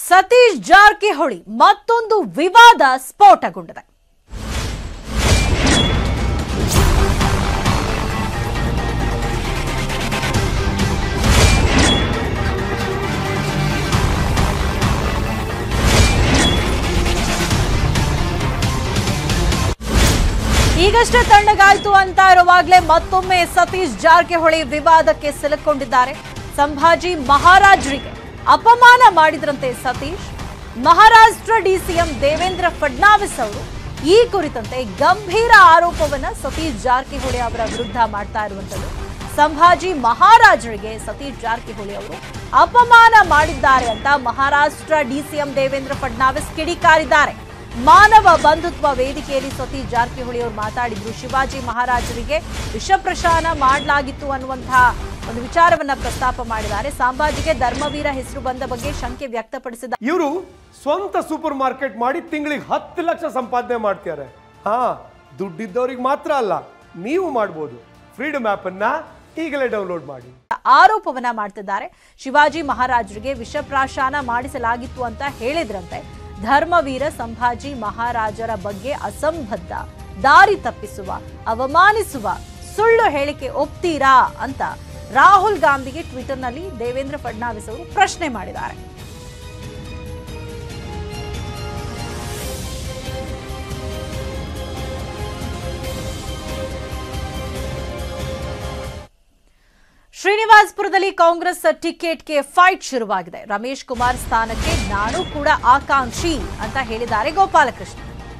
ಸತೀಶ್ ಜಾರಕಿಹೊಳಿ ಮತ್ತೊಂದು ವಿವಾದ ಸ್ಫೋಟಗೊಂಡಿದೆ ಈಗಷ್ಟೇ ತಣ್ಣಗಾಯ್ತು ಅಂತ ಇರುವಾಗಲೇ ಮತ್ತೊಮ್ಮೆ ಸತೀಶ್ ಜಾರಕಿಹೊಳಿ ವಿವಾದಕ್ಕೆ ಸಿಲುಕೊಂಡಿದ್ದಾರೆ ಸಂಭಾಜಿ ಮಹಾರಾಜ್ರಿಗೆ ಅಪಮಾನ ಮಾಡಿದ್ರಂತೆ ಸತೀಶ್ ಮಹಾರಾಷ್ಟ್ರ ಡಿಸಿಎಂ ದೇವೇಂದ್ರ ಫಡ್ನಾವಿಸ್ ಅವರು ಈ ಕುರಿತಂತೆ ಗಂಭೀರ ಆರೋಪವನ್ನ ಸತೀಶ್ ಜಾರಕಿಹೊಳಿ ಅವರ ವಿರುದ್ಧ ಮಾಡ್ತಾ ಇರುವಂತದ್ದು ಸಂಭಾಜಿ ಮಹಾರಾಜರಿಗೆ ಸತೀಶ್ ಜಾರಕಿಹೊಳಿ ಅವರು ಅಪಮಾನ ಮಾಡಿದ್ದಾರೆ ಅಂತ ಮಹಾರಾಷ್ಟ್ರ ಡಿಸಿಎಂ ದೇವೇಂದ್ರ ಫಡ್ನಾವಿಸ್ ಕಿಡಿಕಾರಿದ್ದಾರೆ ಮಾನವ ಬಂಧುತ್ವ ವೇದಿಕೆಯಲ್ಲಿ ಸತೀಶ್ ಜಾರಕಿಹೊಳಿ ಅವರು ಮಾತಾಡಿದ್ರು ಶಿವಾಜಿ ಮಹಾರಾಜರಿಗೆ ವಿಷಪ್ರಶಾನ ಮಾಡಲಾಗಿತ್ತು ಅನ್ನುವಂತಹ ಒಂದು ವಿಚಾರವನ್ನ ಪ್ರಸ್ತಾಪ ಮಾಡಿದ್ದಾರೆ ಸಾಂಬಾಜಿಗೆ ಧರ್ಮವೀರ ಹೆಸರು ಬಂದ ಬಗ್ಗೆ ಶಂಕೆ ವ್ಯಕ್ತಪಡಿಸಿದ ಇವರು ಸ್ವಂತ ಸೂಪರ್ ಮಾರ್ಕೆಟ್ ಮಾಡಿ ತಿಂಗಳಿಗೆ ಹತ್ತು ಲಕ್ಷ ಸಂಪಾದನೆ ಮಾಡ್ತಾರೆ ಹಾ ದುಡ್ಡಿದ್ದವ್ರಿಗೆ ಮಾತ್ರ ಅಲ್ಲ ನೀವು ಮಾಡ್ಬೋದು ಫ್ರೀಡಮ್ ಆ್ಯಪ್ ಅನ್ನ ಈಗಲೇ ಡೌನ್ಲೋಡ್ ಮಾಡಿ ಆರೋಪವನ್ನ ಮಾಡ್ತಿದ್ದಾರೆ ಶಿವಾಜಿ ಮಹಾರಾಜರಿಗೆ ವಿಷಪ್ರಾಶಾನ ಮಾಡಿಸಲಾಗಿತ್ತು ಅಂತ ಹೇಳಿದ್ರಂತೆ ಧರ್ಮವೀರ ಸಂಭಾಜಿ ಮಹಾರಾಜರ ಬಗ್ಗೆ ಅಸಂಬದ್ಧ ದಾರಿ ತಪ್ಪಿಸುವ ಅವಮಾನಿಸುವ ಸುಳ್ಳು ಹೇಳಿಕೆ ಒಪ್ತೀರಾ ಅಂತ ರಾಹುಲ್ ಗಾಂಧಿಗೆ ಟ್ವಿಟರ್ನಲ್ಲಿ ದೇವೇಂದ್ರ ಫಡ್ನಾವಿಸ್ ಅವರು ಪ್ರಶ್ನೆ ಮಾಡಿದ್ದಾರೆ ಶ್ರೀನಿವಾಸ್ಪುರದಲ್ಲಿ ಕಾಂಗ್ರೆಸ್ ಟಿಕೆಟ್ಗೆ ಫೈಟ್ ಶುರುವಾಗಿದೆ ರಮೇಶ್ ಕುಮಾರ್ ಸ್ಥಾನಕ್ಕೆ ನಾನು ಕೂಡ ಆಕಾಂಕ್ಷಿ ಅಂತ ಹೇಳಿದ್ದಾರೆ ಗೋಪಾಲಕೃಷ್ಣ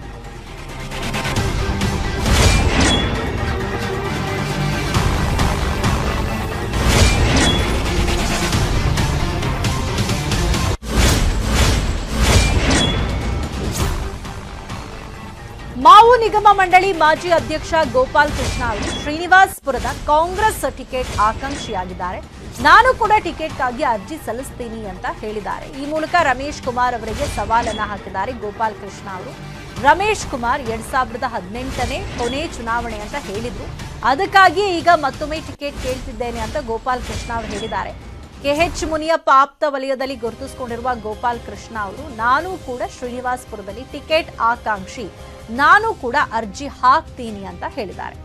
ಮಾವು ನಿಗಮ ಮಂಡಳಿ ಮಾಜಿ ಅಧ್ಯಕ್ಷ ಗೋಪಾಲ್ ಕೃಷ್ಣ ಅವರು ಶ್ರೀನಿವಾಸ್ಪುರದ ಕಾಂಗ್ರೆಸ್ ಟಿಕೆಟ್ ಆಕಾಂಕ್ಷಿಯಾಗಿದ್ದಾರೆ ನಾನು ಕೂಡ ಟಿಕೆಟ್ಗಾಗಿ ಅರ್ಜಿ ಸಲ್ಲಿಸ್ತೀನಿ ಅಂತ ಹೇಳಿದ್ದಾರೆ ಈ ಮೂಲಕ ರಮೇಶ್ ಕುಮಾರ್ ಅವರಿಗೆ ಸವಾಲನ್ನ ಹಾಕಿದ್ದಾರೆ ಗೋಪಾಲ್ ಕೃಷ್ಣ ಅವರು ರಮೇಶ್ ಕುಮಾರ್ ಎರಡ್ ಸಾವಿರದ ಹದಿನೆಂಟನೇ ಕೊನೆ ಚುನಾವಣೆ ಅಂತ ಹೇಳಿದ್ರು ಅದಕ್ಕಾಗಿ ಈಗ ಮತ್ತೊಮ್ಮೆ ಟಿಕೆಟ್ ಕೇಳ್ತಿದ್ದೇನೆ ಅಂತ ಗೋಪಾಲ್ ಕೃಷ್ಣ ಅವರು ಹೇಳಿದ್ದಾರೆ ಕೆಎಚ್ ಮುನಿಯಪ್ಪ ಆಪ್ತ ವಲಯದಲ್ಲಿ ಗುರುತಿಸಿಕೊಂಡಿರುವ ಗೋಪಾಲ್ ಕೃಷ್ಣ ಅವರು ನಾನು ಕೂಡ ಶ್ರೀನಿವಾಸ್ಪುರದಲ್ಲಿ ಟಿಕೆಟ್ ಆಕಾಂಕ್ಷಿ ನಾನು ಕೂಡ ಅರ್ಜಿ ಹಾಕ್ತೀನಿ ಅಂತ ಹೇಳಿದ್ದಾರೆ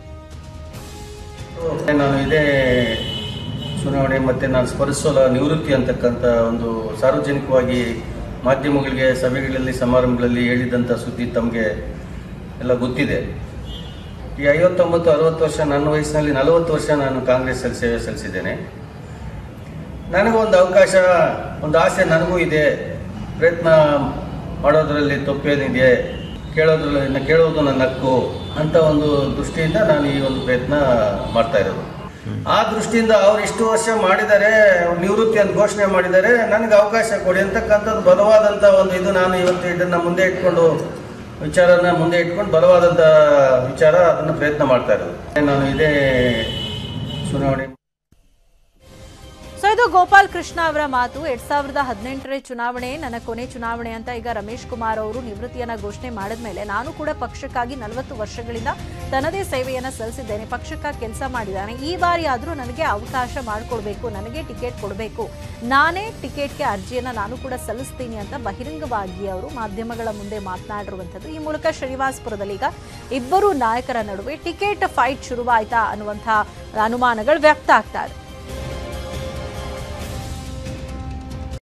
ನಾನು ಇದೇ ಚುನಾವಣೆ ಮತ್ತು ನಾನು ಸ್ಪರ್ಧಿಸೋಲ ನಿವೃತ್ತಿ ಅಂತಕ್ಕಂಥ ಒಂದು ಸಾರ್ವಜನಿಕವಾಗಿ ಮಾಧ್ಯಮಗಳಿಗೆ ಸಭೆಗಳಲ್ಲಿ ಸಮಾರಂಭಗಳಲ್ಲಿ ಹೇಳಿದಂಥ ಸುದ್ದಿ ತಮಗೆ ಎಲ್ಲ ಗೊತ್ತಿದೆ ಈ ಐವತ್ತೊಂಬತ್ತು ಅರವತ್ತು ವರ್ಷ ನನ್ನ ವಯಸ್ಸಿನಲ್ಲಿ ನಲವತ್ತು ವರ್ಷ ನಾನು ಕಾಂಗ್ರೆಸ್ಸಲ್ಲಿ ಸೇವೆ ಸಲ್ಲಿಸಿದ್ದೇನೆ ನನಗೂ ಒಂದು ಅವಕಾಶ ಒಂದು ಆಸೆ ನನಗೂ ಇದೆ ಪ್ರಯತ್ನ ಮಾಡೋದರಲ್ಲಿ ತಪ್ಪೇನಿದೆ ಕೇಳೋದ್ರಲ್ಲಿ ಇನ್ನು ಕೇಳೋದು ನನ್ನ ಹಕ್ಕು ಅಂತ ಒಂದು ದೃಷ್ಟಿಯಿಂದ ನಾನು ಈ ಒಂದು ಪ್ರಯತ್ನ ಮಾಡ್ತಾ ಇರೋದು ಆ ದೃಷ್ಟಿಯಿಂದ ಅವ್ರು ಇಷ್ಟು ವರ್ಷ ಮಾಡಿದ್ದಾರೆ ನಿವೃತ್ತಿ ಅಂತ ಘೋಷಣೆ ಮಾಡಿದ್ದಾರೆ ನನಗೆ ಅವಕಾಶ ಕೊಡಿ ಅಂತಕ್ಕಂಥದ್ದು ಬಲವಾದಂಥ ಒಂದು ಇದು ನಾನು ಇವತ್ತು ಇದನ್ನು ಮುಂದೆ ಇಟ್ಕೊಂಡು ವಿಚಾರನ ಮುಂದೆ ಇಟ್ಕೊಂಡು ಬಲವಾದಂಥ ವಿಚಾರ ಅದನ್ನು ಪ್ರಯತ್ನ ಮಾಡ್ತಾ ಇರೋದು ನಾನು ಇದೇ ಚುನಾವಣೆ ಸೊ ಇದು ಗೋಪಾಲ್ ಕೃಷ್ಣ ಅವರ ಮಾತು ಎರಡ್ ಸಾವಿರದ ಹದಿನೆಂಟರ ಚುನಾವಣೆ ನನ್ನ ಕೊನೆ ಚುನಾವಣೆ ಅಂತ ಈಗ ರಮೇಶ್ ಕುಮಾರ್ ಅವರು ನಿವೃತ್ತಿಯನ್ನ ಘೋಷಣೆ ಮಾಡಿದ್ಮೇಲೆ ನಾನು ಕೂಡ ಪಕ್ಷಕ್ಕಾಗಿ ನಲವತ್ತು ವರ್ಷಗಳಿಂದ ತನ್ನದೇ ಸೇವೆಯನ್ನ ಸಲ್ಲಿಸಿದ್ದೇನೆ ಪಕ್ಷಕ್ಕಾಗಿ ಕೆಲಸ ಮಾಡಿದ್ದಾನೆ ಈ ಬಾರಿ ಆದರೂ ನನಗೆ ಅವಕಾಶ ಮಾಡಿಕೊಡ್ಬೇಕು ನನಗೆ ಟಿಕೆಟ್ ಕೊಡಬೇಕು ನಾನೇ ಟಿಕೆಟ್ಗೆ ಅರ್ಜಿಯನ್ನ ನಾನು ಕೂಡ ಸಲ್ಲಿಸ್ತೀನಿ ಅಂತ ಬಹಿರಂಗವಾಗಿ ಅವರು ಮಾಧ್ಯಮಗಳ ಮುಂದೆ ಮಾತನಾಡಿರುವಂಥದ್ದು ಈ ಮೂಲಕ ಶ್ರೀನಿವಾಸ್ಪುರದಲ್ಲಿ ಈಗ ಇಬ್ಬರು ನಾಯಕರ ನಡುವೆ ಟಿಕೆಟ್ ಫೈಟ್ ಶುರುವಾಯ್ತಾ ಅನ್ನುವಂಥ ಅನುಮಾನಗಳು ವ್ಯಕ್ತ ಆಗ್ತಾ ಇದೆ